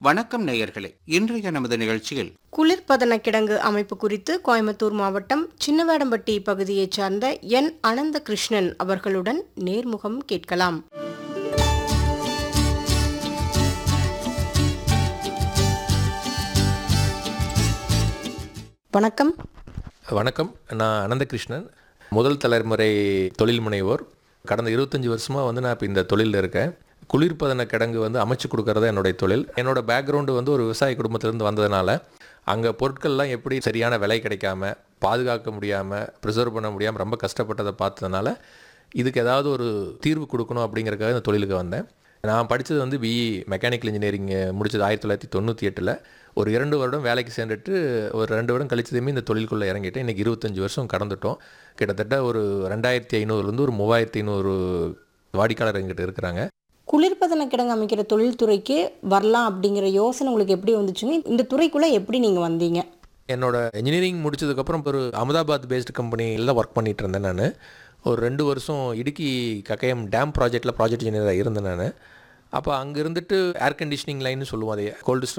வணக்கம் நேயர்களே இன்றைய நமது நிகழ்ச்சியில் குளிர்பதன கிடங்கு அமைப்பு குறித்து கோயம்புத்தூர் மாவட்டம் சின்னவேடம்பட்டி பகுதியைச் சார்ந்த என் அனந்த கிருஷ்ணன் அவர்களுடன் நேர்முகம் கேட்கலாம் வணக்கம் வணக்கம் நான் அனந்தகிருஷ்ணன் முதல் தலைமுறை தொழில் முனைவோர் கடந்த இருபத்தஞ்சி வருஷமாக வந்து நான் இப்போ இந்த தொழிலில் இருக்கேன் குளிர்பதன கிடங்கு வந்து அமைச்சு கொடுக்கறது என்னுடைய தொழில் என்னோட பேக்ரவுண்டு வந்து ஒரு விவசாய குடும்பத்திலேருந்து வந்ததுனால அங்கே பொருட்கள்லாம் எப்படி சரியான விலை கிடைக்காம பாதுகாக்க முடியாமல் ப்ரிசர்வ் பண்ண முடியாமல் ரொம்ப கஷ்டப்பட்டதை பார்த்ததுனால இதுக்கு ஏதாவது ஒரு தீர்வு கொடுக்கணும் அப்படிங்கிறக்காக இந்த தொழிலுக்கு வந்தேன் நான் படித்தது வந்து பிஇ மெக்கானிக்கல் இன்ஜினியரிங் முடிச்சது ஆயிரத்தி தொள்ளாயிரத்தி தொண்ணூற்றி எட்டில் ஒரு இரண்டு வருடம் வேலைக்கு சேர்ந்துட்டு ஒரு ரெண்டு வருடம் கழிச்சதுமே இந்த தொழிலுக்குள்ளே இறங்கிட்டேன் இன்றைக்கி இருபத்தஞ்சி வருஷம் கடந்துட்டோம் கிட்டத்தட்ட ஒரு ரெண்டாயிரத்தி ஐநூறுலேருந்து ஒரு மூவாயிரத்தி ஐநூறு வாடிக்கையாளர் எங்கிட்ட இருக்கிறாங்க குளிர்பதன கிடங்கு அமைக்கிற தொழில்துறைக்கு வரலாம் அப்படிங்கிற யோசனை உங்களுக்கு எப்படி வந்துச்சுங்க இந்த துறைக்குள்ள எப்படி நீங்க வந்தீங்க என்னோட இன்ஜினியரிங் முடிச்சதுக்கப்புறம் ஒரு அகமதாபாத் பேஸ்டு கம்பெனியில் தான் ஒர்க் பண்ணிட்டு இருந்தேன் நான் ஒரு ரெண்டு வருஷம் இடுக்கி கக்கையம் டேம் ப்ராஜெக்ட்டில் ப்ராஜெக்ட் இன்ஜினியராக இருந்தேன் நான் அப்போ அங்கே இருந்துட்டு ஏர் கண்டிஷனிங் லைன்னு சொல்லுவோம் அதே கோல்டு